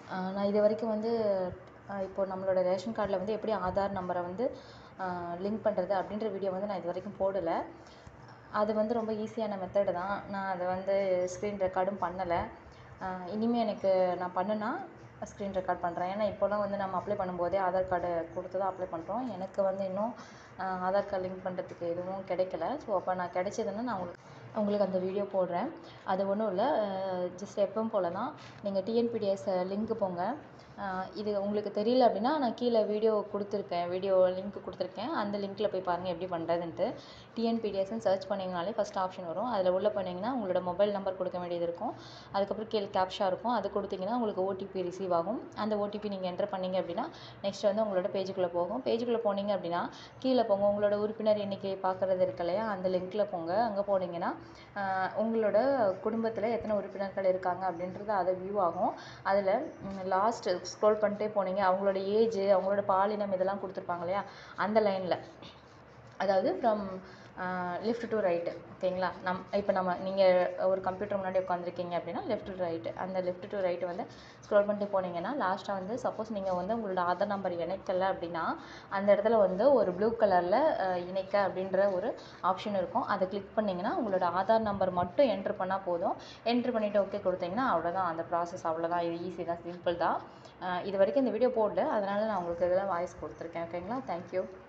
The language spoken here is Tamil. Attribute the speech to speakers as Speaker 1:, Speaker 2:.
Speaker 1: ஆஹ் நான் இது வரைக்கும் வந்து ஆஹ் இப்போ நம்மளோட ரேஷன் கார்டில் வந்து எப்படி ஆதார் நம்பரை வந்து லிங்க் பண்ணுறது அப்படின்ற வீடியோ வந்து நான் இது வரைக்கும் போடலை அது வந்து ரொம்ப ஈஸியான மெத்தடு தான் நான் அதை வந்து ஸ்க்ரீன் ரெக்கார்டும் பண்ணலை இனிமேல் எனக்கு நான் பண்ணுனா ஸ்க்ரீன் ரெக்கார்ட் பண்ணுறேன் ஏன்னா இப்போலாம் வந்து நம்ம அப்ளை பண்ணும்போதே ஆதார் கார்டு கொடுத்து தான் அப்ளை பண்ணுறோம் எனக்கு வந்து இன்னும் ஆஹ் ஆதார் கார்டு லிங்க் பண்ணுறதுக்கு எதுவும் கிடைக்கல ஸோ அப்போ நான் கிடைச்சதுன்னா நான் உங்களுக்கு உங்களுக்கு அந்த வீடியோ போடுறேன் அது ஒன்றும் இல்லை ஜஸ்ட் எப்பவும் போல தான் நீங்கள் டிஎன்பிடிஎஸ் லிங்க்கு போங்க ஆஹ் இது உங்களுக்கு தெரியல அப்படின்னா நான் கீழே வீடியோ கொடுத்துருக்கேன் வீடியோ லிங்க் கொடுத்துருக்கேன் அந்த லிங்க்கில் போய் பாருங்கள் எப்படி பண்ணுறதுன்ட்டு டிஎன்பிடிஎஸ்ன்னு சர்ச் பண்ணிங்கனாலே ஃபஸ்ட் ஆப்ஷன் வரும் அதில் உள்ளே போனீங்கன்னா உங்களோட மொபைல் நம்பர் கொடுக்க வேண்டியது இருக்கும் அதுக்கப்புறம் கீழே கேப்ஷா இருக்கும் அது கொடுத்தீங்கன்னா உங்களுக்கு ஓடிபி ரிசீவ் ஆகும் அந்த ஓடிபி நீங்கள் என்டர் பண்ணீங்க அப்படின்னா நெக்ஸ்ட் வந்து உங்களோட பேஜுக்குள்ளே போகும் பேஜுக்குள்ளே போனீங்க அப்படின்னா கீழே போங்க உங்களோட உறுப்பினர் எண்ணிக்கை பார்க்குறது இருக்கு இல்லையா அந்த லிங்க்கில் போங்க அங்கே போனீங்கன்னா ஆஹ் உங்களோட குடும்பத்தில் எத்தனை உறுப்பினர்கள் இருக்காங்க அப்படின்றது அது வியூ ஆகும் அதில் லாஸ்ட் ஸ்க்ரோல் பண்ணிட்டே போனீங்க அவங்களோட ஏஜ் அவங்களோட பாலினம் இதெல்லாம் கொடுத்துருப்பாங்க இல்லையா அந்த லைனில் அதாவது ஃப்ரம் லெஃப்ட் டு ரைட்டு ஓகேங்களா நம் இப்போ நம்ம நீங்கள் ஒரு கம்ப்யூட்டர் முன்னாடி உட்காந்துருக்கீங்க அப்படின்னா லெஃப்ட் டு ரைட்டு அந்த லெஃப்ட் டு ரைட்டு வந்து ஸ்க்ரோல் பண்ணிட்டு போனீங்கன்னா லாஸ்ட்டாக வந்து சப்போஸ் நீங்கள் வந்து உங்களோட ஆதார் நம்பர் இணைக்கலை அப்படின்னா அந்த இடத்துல வந்து ஒரு ப்ளூ கலரில் இணைக்க அப்படின்ற ஒரு ஆப்ஷன் இருக்கும் அதை கிளிக் பண்ணிங்கன்னா உங்களோட ஆதார் நம்பர் மட்டும் என்ட்ரு பண்ணால் போதும் என்ட்ரு பண்ணிவிட்டு ஓகே கொடுத்தீங்கன்னா அவ்வளோதான் அந்த ப்ராசஸ் அவ்வளோதான் இது ஈஸி தான் சிம்பிள் தான் அஹ் இது வரைக்கும் இந்த வீடியோ போடல அதனால் நான் உங்களுக்கு இதெல்லாம் வாய்ஸ் கொடுத்துருக்கேன் ஓகேங்களா தேங்க்யூ